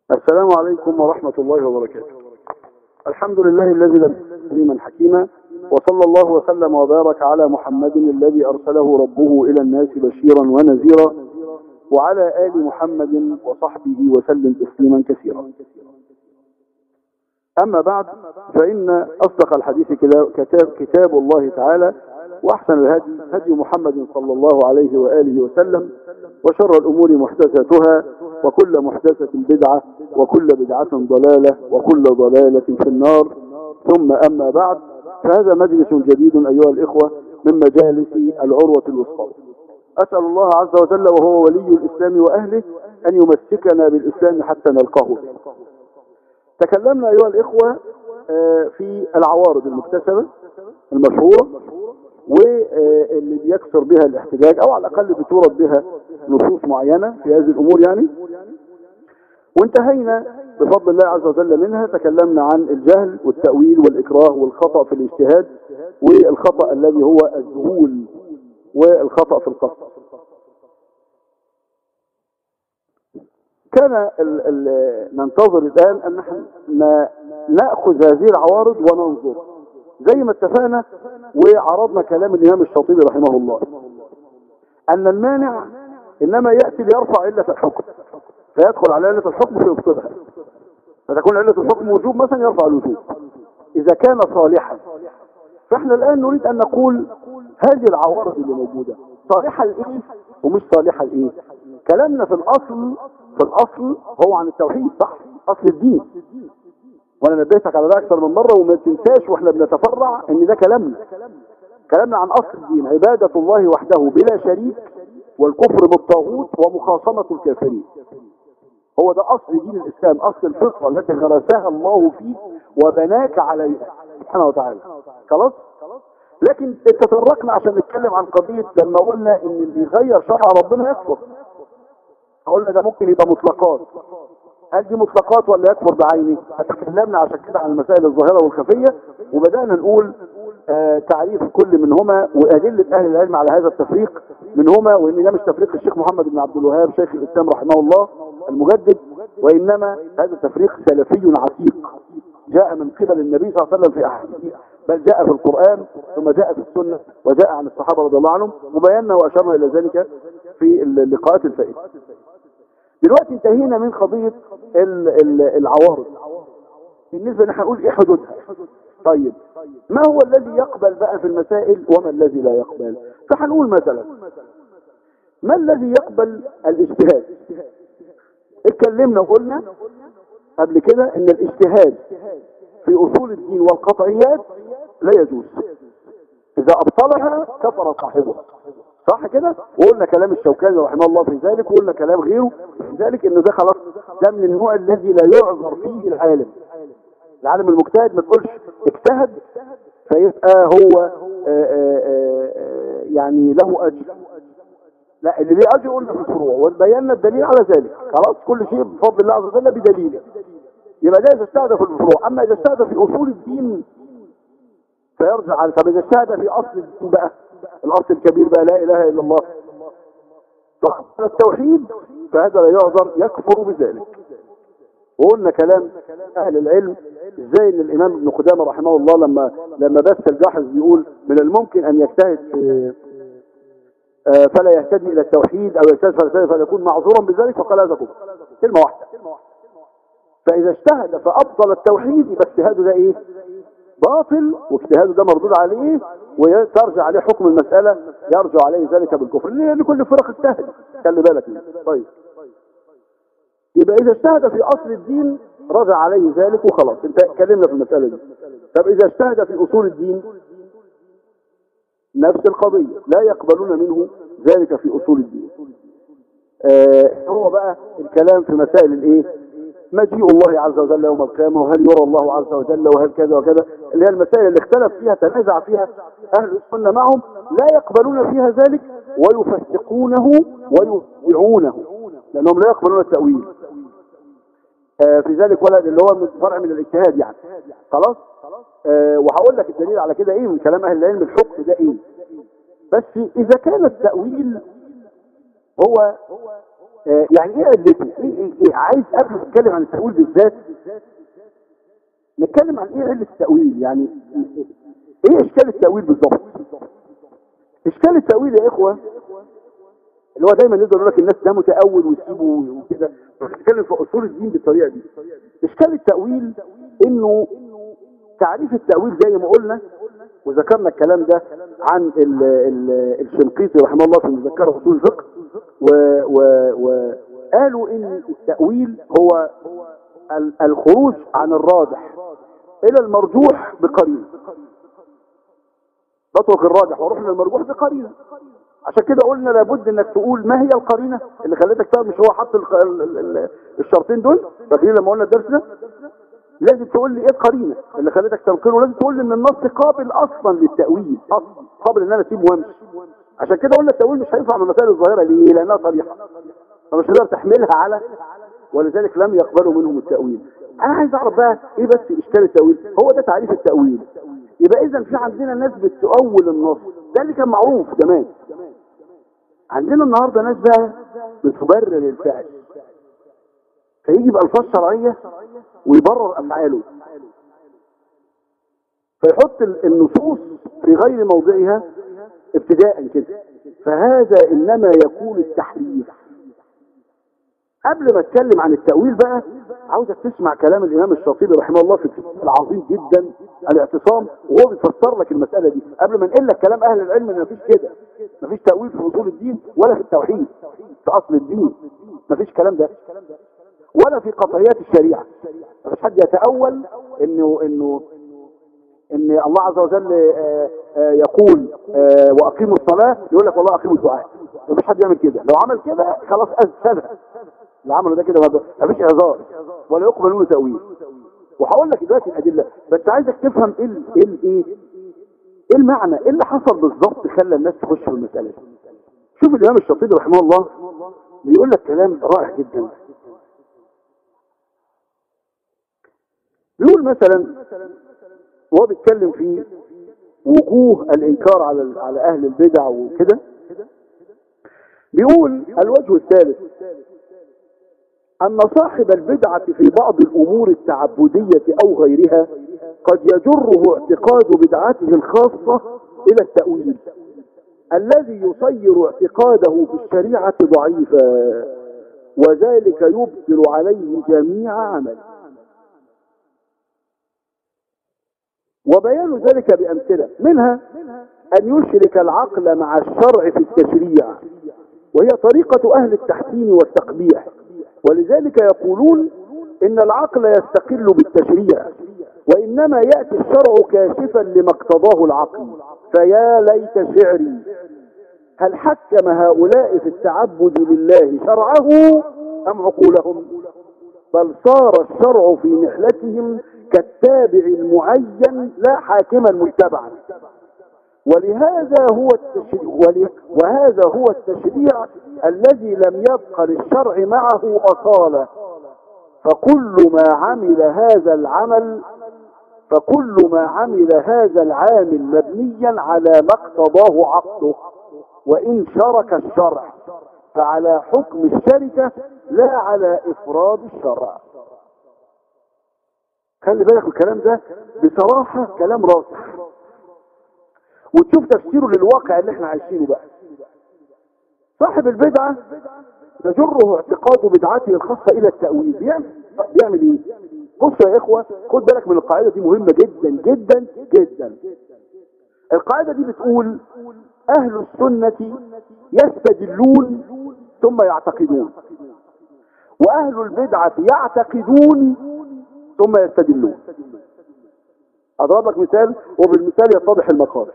السلام عليكم ورحمة الله وبركاته الحمد لله الذي لم عليما حكيما وصلى الله وسلم وبارك على محمد الذي أرسله ربه إلى الناس بشيرا ونذيرا وعلى آل محمد وصحبه وسلم تسليما كثيرا أما بعد فإن أصدق الحديث كتاب, كتاب الله تعالى وأحسن الهدي هدي محمد صلى الله عليه وآله وسلم وشر الأمور محدثاتها وكل محدثة بدعة وكل بدعة ضلالة وكل ضلالة في النار ثم أما بعد فهذا مجلس جديد أيها الإخوة من مجالس العروة الوسطى أسأل الله عز وجل وهو ولي الإسلام وأهله أن يمسكنا بالإسلام حتى نلقاه تكلمنا أيها الإخوة في العوارض المكتسبة المشهورة واللي بيكسر بها الاحتجاج او على الاقل بتورد بها نصوص معينة في هذه الامور يعني وانتهينا بفضل الله عز وجل منها تكلمنا عن الجهل والتأويل والإكراه والخطأ في الاجتهاد والخطأ الذي هو الذهول والخطأ في القصد كان ال ال ننتظر الآن أن نحن نأخذ هذه العوارض وننظر زي ما اتفقنا وعرضنا كلام الإمام الشاطبي رحمه الله أن المانع إنما يأتي ليرفع علة الحكم فيدخل على علة الحكم فيبطلها فتكون علة الحكم وجوب مثلا يرفع الوجوب إذا كان صالحا فإحنا الآن نريد أن نقول هذه العوارض اللي موجودة صالحة لإيه ومش صالحة لإيه كلامنا في الأصل في الأصل هو عن التوحيد صح أصل الدين وانا نبهتك على ده اكثر من مرة وما تنساش واحنا بنتفرع ان ده كلامنا كلامنا عن اصل الدين عبادة الله وحده بلا شريك والكفر بالطاغوت ومخاصمة الكافرين هو ده اصل دين الاسلام اصل الفطرة التي غرسها الله فيك وبناك عليها سبحانه وتعالى خلاص لكن تطرقنا عشان نتكلم عن قضية لما قلنا ان اللي يغير شرع ربنا يكفر قلنا ده ممكن يبقى مطلقات هل دي مطلقات ولا يكفر بعينه فتكلمنا عشان كده عن المسائل الظاهرة والخفية وبدأنا نقول آه تعريف كل منهما وأدلة أهل العلم على هذا التفريق منهما وإن ده مش تفريق الشيخ محمد بن عبد الوهاب شيخ الإسلام رحمه الله المجدد وإنما هذا التفريق سلفي عتيق جاء من قبل النبي صلى الله عليه وسلم في أحاديث بل جاء في القرآن ثم جاء في السنة وجاء عن الصحابة رضي الله عنهم وبينا وأشرنا إلى ذلك في اللقاءات الفائتة دلوقتي انتهينا من قضية ال ال العوارض بالنسبة نحن نقول ايه حدودها طيب ما هو الذي يقبل بقى في المسائل وما الذي لا يقبل فهنقول مثلا ما الذي يقبل الاجتهاد اتكلمنا وقلنا قبل كده ان الاجتهاد في اصول الدين والقطعيات لا يجوز اذا ابطلها كفر صاحبها صح كده وقلنا كلام الشوكاني رحمه الله في ذلك وقلنا كلام غيره في ذلك انه ده خلاص ده من النوع الذي لا يعذر فيه العالم العالم المجتهد ما تقولش اجتهد فيبقى هو آآ آآ يعني له اجر لا اللي ليه اجر قلنا في الفروع وبينا الدليل على ذلك خلاص كل شيء بفضل الله عز وجل بدليله يبقى ده اذا اجتهد في الفروع اما اذا اجتهد في اصول الدين فيرجع على طب اذا اجتهد في اصل الدين بقى الاصل الكبير بقى لا اله الا الله فقبل التوحيد فهذا لا يعذر يكفر بذلك وقلنا كلام اهل العلم ازاي ان الامام ابن قدامه رحمه الله لما لما بث الجاحظ بيقول من الممكن ان يجتهد في فلا يهتدي الى التوحيد او يجتهد فلا يهتدي فيكون معذورا بذلك فقال هذا كفر كلمه واحده فاذا اجتهد فابطل التوحيد يبقى اجتهاده ده ايه باطل واجتهاده ده مردود عليه وترجع عليه حكم المسألة يرجع عليه ذلك بالكفر لأن كل فرق اجتهد خلي بالك منه طيب يبقى إذا اجتهد في أصل الدين رجع عليه ذلك وخلاص انت اتكلمنا في المسألة دي طب إذا اجتهد في أصول الدين نفس القضية لا يقبلون منه ذلك في أصول الدين آه هو بقى الكلام في مسائل الايه مجيء الله عز وجل يوم القيامة وهل يرى الله عز وجل وهل كذا وكذا اللي هي المسائل اللي اختلف فيها تنازع فيها أهل السنة معهم لا يقبلون فيها ذلك ويفسقونه ويبيعونه لأنهم لا يقبلون التأويل آه في ذلك ولد اللي هو من فرع من الاجتهاد يعني خلاص آه وهقول لك الدليل على كده ايه من كلام اهل العلم الحكم ده ايه بس اذا كان التأويل هو آه يعني ايه علته إيه, إيه, ايه عايز قبل ما نتكلم عن التأويل بالذات نتكلم عن ايه علة التأويل يعني ايه اشكال التأويل بالظبط اشكال التأويل يا اخوة اللي هو دايما يقدر يقول لك الناس ده متأول ويسيبه وكده بنتكلم في اصول الدين بالطريقة دي اشكال التأويل انه تعريف التأويل زي ما قلنا وذكرنا الكلام ده عن ال ال الشنقيطي رحمه الله في مذكرة اصول الفقه وقالوا ان التأويل هو الخروج عن الراجح الى المرجوح بقرينه بترك الراجح واروح للمرجوح بقرينه عشان كده قلنا لابد انك تقول ما هي القرينه اللي خلتك تعرف مش هو حط الشرطين دول فاكرين لما قلنا الدرس ده لازم تقول لي ايه القرينه اللي خلتك تنقله لازم تقول لي ان النص قابل اصلا للتاويل اصلا قابل ان انا اسيبه وامشي عشان كده قلنا التاويل مش هينفع من المسائل الظاهره ليه لانها صريحه فمش هتقدر تحملها على ولذلك لم يقبلوا منهم التاويل انا عايز اعرف بقى ايه بس اشكال التاويل هو ده تعريف التاويل يبقى اذا في عندنا ناس بتؤول النص ده اللي كان معروف زمان عندنا النهارده ناس بقى بتبرر الفعل فيجي بألفاظ شرعية ويبرر أفعاله فيحط النصوص في غير موضعها ابتداء كده فهذا إنما يكون التحريف قبل ما اتكلم عن التأويل بقى عاوزك تسمع كلام الإمام الشاطبي رحمه الله في الكتاب العظيم جدا الاعتصام وهو بيفسر لك المسألة دي قبل ما نقول لك كلام أهل العلم إن مفيش كده مفيش تأويل في أصول الدين ولا في التوحيد في أصل الدين مفيش كلام ده ولا في قطعيات الشريعة مفيش حد يتأول إنه إنه ان الله عز وجل آآ آآ يقول آآ واقيموا الصلاة يقول لك والله اقيموا الدعاء مفيش حد يعمل كده لو عمل كده خلاص افسدها اللي عمله ده كده مفيش هزار ولا يقبل منه تأويل وهقول لك دلوقتي الادله بس عايزك تفهم ايه ايه ايه ايه المعنى ايه اللي حصل بالظبط خلى الناس تخش في المساله دي شوف الامام الشاطبي رحمه الله بيقول لك كلام رائع جدا بيقول مثلا وهو بيتكلم في وجوه الانكار على على اهل البدع وكده بيقول الوجه الثالث أن صاحب البدعة في بعض الأمور التعبدية أو غيرها قد يجره اعتقاد بدعته الخاصة إلى التأويل الذي يصير اعتقاده في الشريعة ضعيفا وذلك يبطل عليه جميع عمل وبيان ذلك بأمثلة منها أن يشرك العقل مع الشرع في التشريع وهي طريقة أهل التحسين والتقبيح ولذلك يقولون إن العقل يستقل بالتشريع وإنما يأتي الشرع كاشفا لما اقتضاه العقل فيا ليت شعري هل حكم هؤلاء في التعبد لله شرعه أم عقولهم بل صار الشرع في نحلتهم كالتابع المعين لا حاكما متبعا ولهذا هو التشريع وهذا هو التشريع الذي لم يبق للشرع معه أصالة فكل ما عمل هذا العمل فكل ما عمل هذا العامل مبنيا على ما اقتضاه عقله وإن شرك الشرع فعلى حكم الشركة لا على إفراد الشرع خلي بالك الكلام ده بصراحة كلام راسخ وتشوف تفسيره للواقع اللي احنا عايشينه بقى صاحب البدعة يجره اعتقاد بدعته الخاصة الى التأويل بيعمل, بيعمل ايه بص يا اخوة خد بالك من القاعدة دي مهمة جدا جدا جدا القاعدة دي بتقول اهل السنة يستدلون ثم يعتقدون واهل البدعة يعتقدون ثم يستدلون اضرب لك مثال وبالمثال يتضح المقام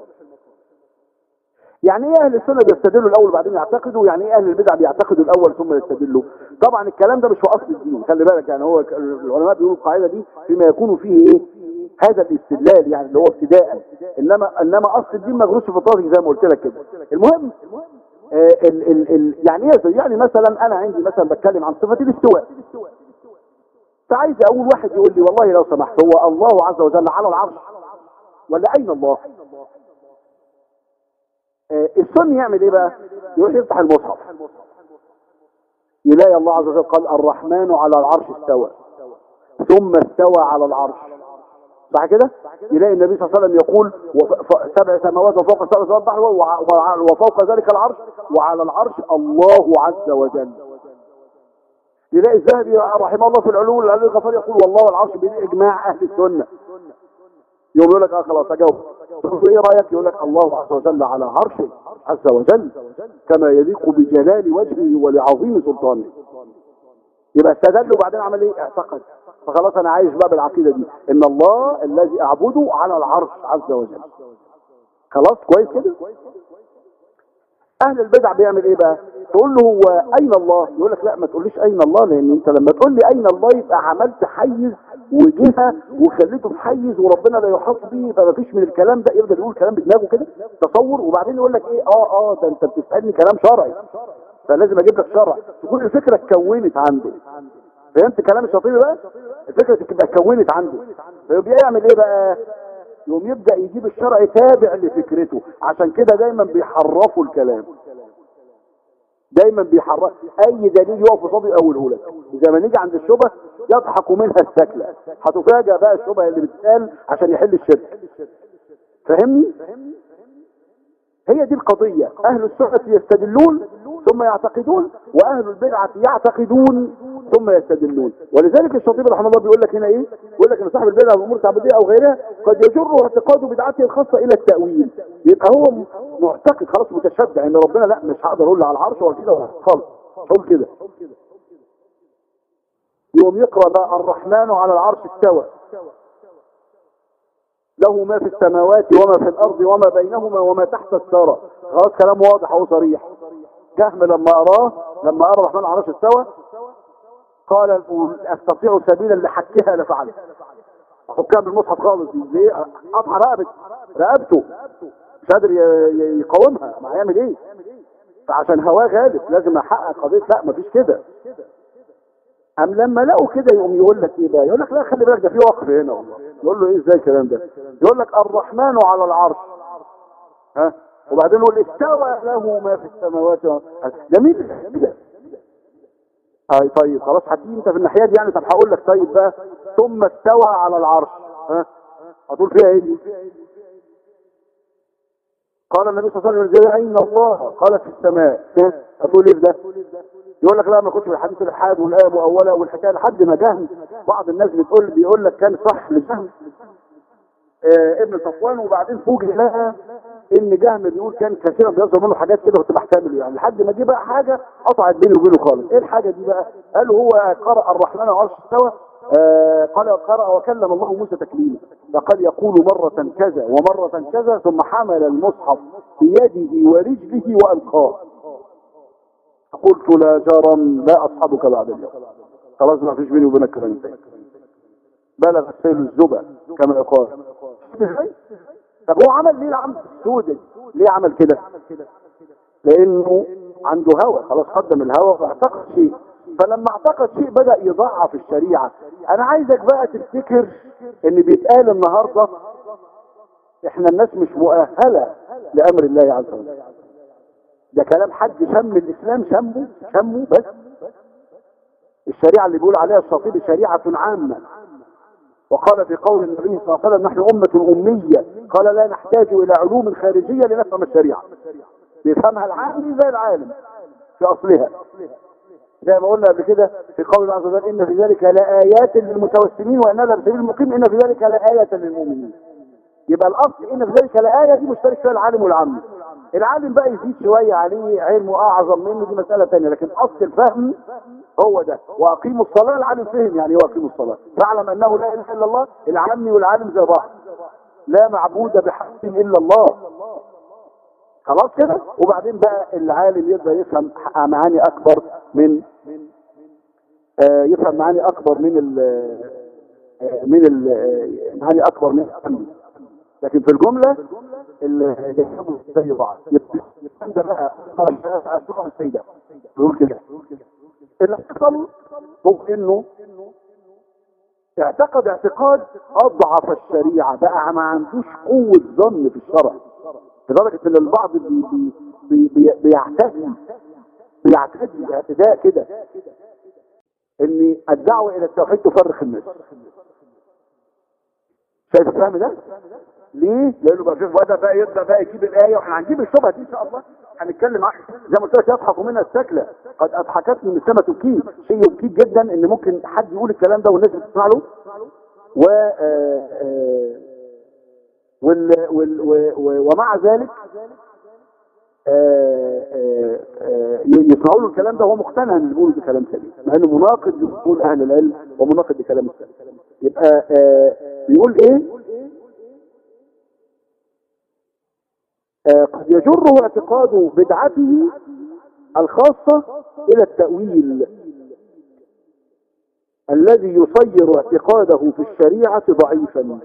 يعني ايه اهل السنه بيستدلوا الاول وبعدين يعتقدوا يعني ايه اهل البدع بيعتقدوا الاول ثم يستدلوا طبعا الكلام ده مش في اصل الدين خلي بالك يعني هو العلماء بيقولوا القاعده دي فيما يكون فيه ايه هذا الاستدلال يعني اللي هو ابتداء انما انما اصل الدين مغروس في فطرتك زي ما قلت لك كده المهم آه ال ال ال يعني ايه يعني مثلا انا عندي مثلا بتكلم عن صفه الاستواء فعايز اقول واحد يقول لي والله لو سمحت هو الله عز وجل على العرش ولا اين الله آه السني يعمل ايه بقى يروح يفتح المصحف يلاقي الله عز وجل قال الرحمن على العرش استوى ثم استوى على العرش صح كده يلاقي النبي صلى الله عليه وسلم يقول سبع سماوات وفوق سبع سماوات بحر وفوق ذلك العرش وعلى العرش الله عز وجل يلاقي الذهبي رحمه الله في العلوم العلي الغفار يقول والله العرش بإجماع أهل السنة يوم يقول لك اه خلاص اجاوب ايه رايك يقول لك الله عز وجل على عرشه عز وجل كما يليق بجلال وجهه ولعظيم سلطانه يبقى استدل وبعدين عمل ايه اعتقد فخلاص انا عايش بقى بالعقيده دي ان الله الذي اعبده على العرش عز وجل خلاص كويس كده اهل البدع بيعمل ايه بقى تقول له هو اين الله يقول لك لا ما تقوليش اين الله لان انت لما تقول لي اين الله يبقى عملت حيز وجهه وخليته في حيز وربنا لا يحاط به فما فيش من الكلام ده يفضل يقول كلام بدماغه كده تصور وبعدين يقول لك ايه اه اه ده انت بتسالني كلام شرعي فلازم اجيب لك شرع تكون الفكره اتكونت عنده فهمت كلام الشاطبي بقى الفكره تبقى اتكونت عنده فبيعمل ايه بقى يوم يبدا يجيب الشرع تابع لفكرته عشان كده دايما بيحرفوا الكلام دايما بيحرك اي دليل يقف قصاده يقوله لك زي ما نيجي عند الشبه يضحك منها السكلة هتفاجئ بقى الشبه اللي بتتقال عشان يحل الشرك فاهمني هي دي القضية اهل السنة يستدلون ثم يعتقدون واهل البدعة يعتقدون ثم يستدلون ولذلك الشاطبي رحمه الله بيقول لك هنا ايه بيقول لك ان صاحب البدعة والامور التعبدية او غيرها قد يجر اعتقاد بدعته الخاصة الى التأويل يبقى هو معتقد خلاص متشبع ان ربنا لا مش هقدر اقول على العرش ولا كده ولا خالص قول كده يوم يقرأ بقى الرحمن على العرش استوى له ما في السماوات وما في الأرض وما بينهما وما تحت الثرى خلاص كلام واضح وصريح جهم لما أراه لما أرى الرحمن على العرش استوى قال استطيع سبيلا لحكها لفعل حكام بالمصحف خالص ليه قطع رقبه رقبته مش قادر يقاومها ما هيعمل ايه فعشان هواه غالب لازم احقق قضيه لا مفيش كده ام لما لقوا كده يقوم يقول لك ايه بقى يقول لك لا خلي بالك ده في وقف هنا والله يقول له ايه ازاي الكلام ده يقول لك الرحمن على العرش ها وبعدين يقول استوى له ما في السماوات ده مين ده اي طيب خلاص هتيجي انت في الناحيه دي يعني طب هقول لك طيب بقى ثم استوى على العرش ها هتقول فيها ايه دي قال النبي صلى الله عليه وسلم اين الله قال في السماء هتقول ايه ده يقول لك لا ما كنتش في الحديث الحاد والايه مؤوله والحكايه لحد ما جهم بعض الناس بتقول بيقول لك كان صح لجهم آه ابن صفوان وبعدين فوجئ لها ان جهم بيقول كان كثيرا بيظهر منه حاجات كده كنت بحتمله يعني لحد ما جه بقى حاجه قطعت بيني وبينه خالص ايه الحاجه دي بقى قال هو قرأ الرحمن العرش استوى آه قال قرأ وكلم الله موسى تكليما فقد يقول مرة كذا ومرة كذا ثم حمل المصحف بيده ورجله وألقاه قلت لا جرم لا أصحبك بعد اليوم خلاص ما فيش بيني وبينك كلام بلغ السيل الزبا كما يقال طب هو عمل ليه العمل السودة ليه عمل كده لانه عنده هوى خلاص قدم الهوى فاعتقد شيء فلما اعتقد شيء بدأ يضعف الشريعة انا عايزك بقى تفتكر ان بيتقال النهاردة احنا الناس مش مؤهلة لامر الله عز وجل ده كلام حد شم الاسلام شمه شمه بس الشريعة اللي بيقول عليها الشاطبي شريعة عامة وقال في قول النبي صلى الله عليه وسلم نحن أمة أمية قال لا نحتاج إلى علوم خارجية لنفهم الشريعة بيفهمها العالم زي العالم في أصلها زي ما قلنا قبل كده في قول الله عز وجل إن في ذلك لآيات للمتوسمين وإن هذا بسبيل المقيم إن في ذلك لآية للمؤمنين يبقى الأصل إن في ذلك لآية دي مشترك فيها العالم والعام العالم بقى يزيد شوية عليه علمه أعظم منه دي مسألة ثانيه لكن أصل الفهم هو ده وأقيموا الصلاة العالم فهم يعني وأقيموا الصلاة فاعلم أنه لا إله إلا الله العامي والعالم زي بعض لا معبود بحق إلا الله خلاص كده وبعدين بقى العالم يقدر يفهم معاني أكبر من آه يفهم معاني أكبر من ال من ال معاني أكبر من الفهم لكن في الجملة اللي زي بعض ده بقى السورة السيدة بيقول كده اللي حصل هو انه اعتقد اعتقاد اضعف الشريعة بقى ما عندوش قوة ظن في الشرع لدرجة ان البعض بي بي بي بيعتدي بيعتدي اعتداء كده ان الدعوة الى التوحيد تفرخ الناس شايف الفهم ده ليه لانه بقى في وقت بقى يبدا بقى يجيب الايه واحنا هنجيب الشبهه دي ان شاء الله هنتكلم عنها زي ما قلت لك يضحك منها السكله قد اضحكتني من سما تبكي شيء يبكيك جدا ان ممكن حد يقول الكلام ده والناس بتسمع له و آه، آه، وال وال و- و- ومع ذلك آه، آه، آه، يسمعوا له الكلام ده وهو مقتنع ان بيقولوا ده كلام سليم مع انه مناقض لاصول اهل العلم ومناقض لكلام السلف يبقى آه، بيقول ايه آه، قد يجره اعتقاد بدعته الخاصة الى التأويل الذي يصير اعتقاده في الشريعة ضعيفا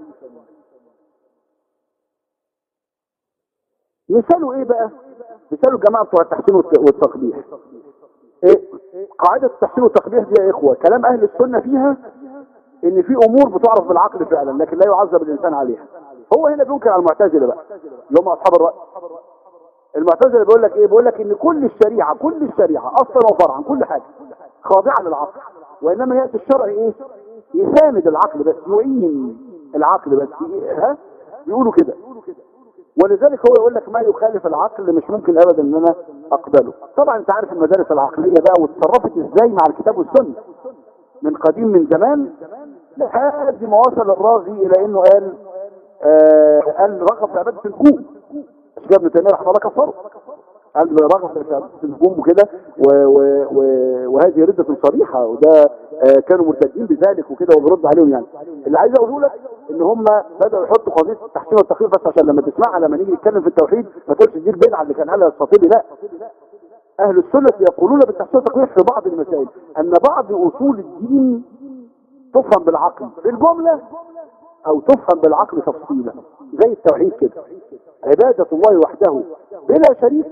مثاله ايه بقى مثاله الجماعة بتوع التحسين والت- والتقبيح إيه؟ قاعدة التحسين والتقبيح دي يا اخوة كلام اهل السنة فيها ان في امور بتعرف بالعقل فعلا لكن لا يعذب الانسان عليها هو هنا بينكر على المعتزله بقى اللي هم اصحاب الراي المعتزله بيقول لك ايه بيقول لك ان كل الشريعه كل الشريعه اصلا وفرعا كل حاجه خاضعه للعقل وانما ياتي الشرع ايه يساند العقل بس يعين العقل بس ها بيقولوا كده ولذلك هو يقول لك ما يخالف العقل مش ممكن ابدا ان انا اقبله طبعا انت عارف المدارس العقليه بقى واتصرفت ازاي مع الكتاب والسنه من قديم من زمان لحد ما وصل الراغي الى انه قال آه قال رغب في عباده النجوم مش كده ابن تيميه رحمه الله كفره قال رغب في عباده النجوم وكده و- و- و- وهذه رده صريحه وده آه كانوا مرتدين بذلك وكده وبيرد عليهم يعني اللي عايز اقوله لك ان هم بداوا يحطوا قضيه التحسين والتخفيف بس عشان لما تسمعها لما نيجي نتكلم في التوحيد ما تقولش دي البدعه اللي كان قالها الخطيبي لا أهل السنة يقولون بالتحسين والتقويح في بعض المسائل أن بعض أصول الدين تفهم بالعقل بالجملة أو تفهم بالعقل تفصيلا زي التوحيد كده عبادة الله وحده بلا شريك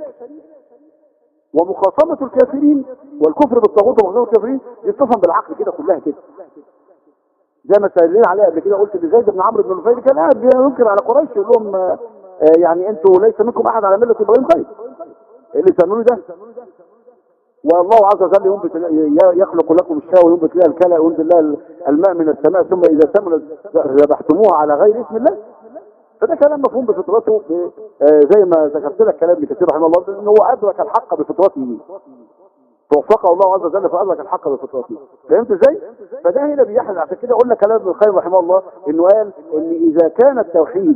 ومخاصمة الكافرين والكفر بالطاغوت ومخاصمة الكافرين دي تفهم بالعقل كده كلها كده زي ما سألين عليها قبل كده قلت لزيد بن عمرو بن نفيل كان قاعد ينكر على قريش يقول لهم آه، آه، يعني انتوا ليس منكم احد على مله ابراهيم خير ايه اللي تعملوه ده والله عز وجل ينبت يخلق لكم الشاة وينبت لها الكلى وينزل لها الماء من السماء ثم اذا سمنت ذبحتموها على غير اسم الله فده كلام مفهوم بفطرته ب- آه، زي ما ذكرت لك كلام ابن كثير رحمه الله ان هو ادرك الحق بفطرته توفقه الله عز وجل فادرك الحق بفطرته فهمت ازاي فده هنا بيحل عشان كده قلنا كلام ابن القيم رحمه الله انه قال ان اذا كان التوحيد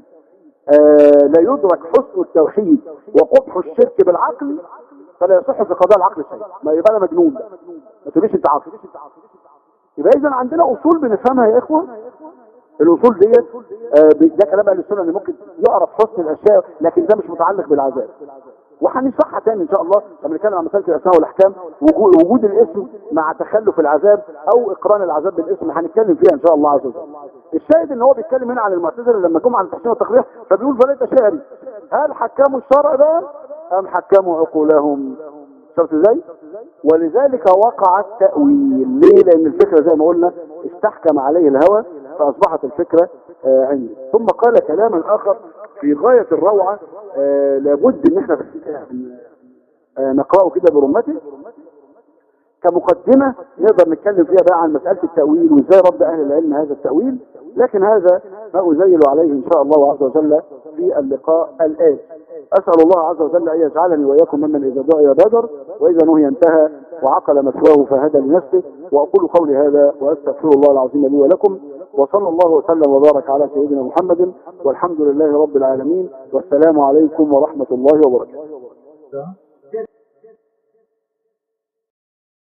آه لا يدرك حسن التوحيد وقبح الشرك بالعقل فلا يصح في قضاء العقل شيء ما يبقى انا مجنون ده ما تقوليش انت عاقل يبقى اذا عندنا اصول بنفهمها يا اخوه الاصول ديت آه، ب- ده كلام اهل السنه ان ممكن يعرف حسن الاشياء لكن ده مش متعلق بالعذاب وهنشرحها تاني ان شاء الله لما نتكلم عن مساله الاسماء والاحكام وجو- وجود الاسم مع تخلف العذاب او اقران العذاب بالاسم هنتكلم فيها ان شاء الله عز وجل الشاهد ان هو بيتكلم هنا عن المعتزله لما جم عن التحسين والتقبيح فبيقول فليت شعري هل حكموا الشرع ده ام حكموا عقولهم شفت ازاي ولذلك وقع التأويل ليه لان الفكرة زي ما قلنا استحكم عليه الهوى فاصبحت الفكرة آه عندي ثم قال كلاما اخر في غاية الروعة آه لابد ان احنا آه نقرأه كده برمته كمقدمة نقدر نتكلم فيها بقى عن مسألة التأويل وازاي رد اهل العلم هذا التأويل لكن هذا ما أزيل عليه ان شاء الله عز وجل في اللقاء الآتي أسأل الله عز وجل أن يجعلني وإياكم ممن إذا دعي بادر وإذا نهي انتهى وعقل مثواه فهدى لنفسه وأقول قولي هذا وأستغفر الله العظيم لي ولكم وصلى الله وسلم وبارك على سيدنا محمد والحمد لله رب العالمين والسلام عليكم ورحمة الله وبركاته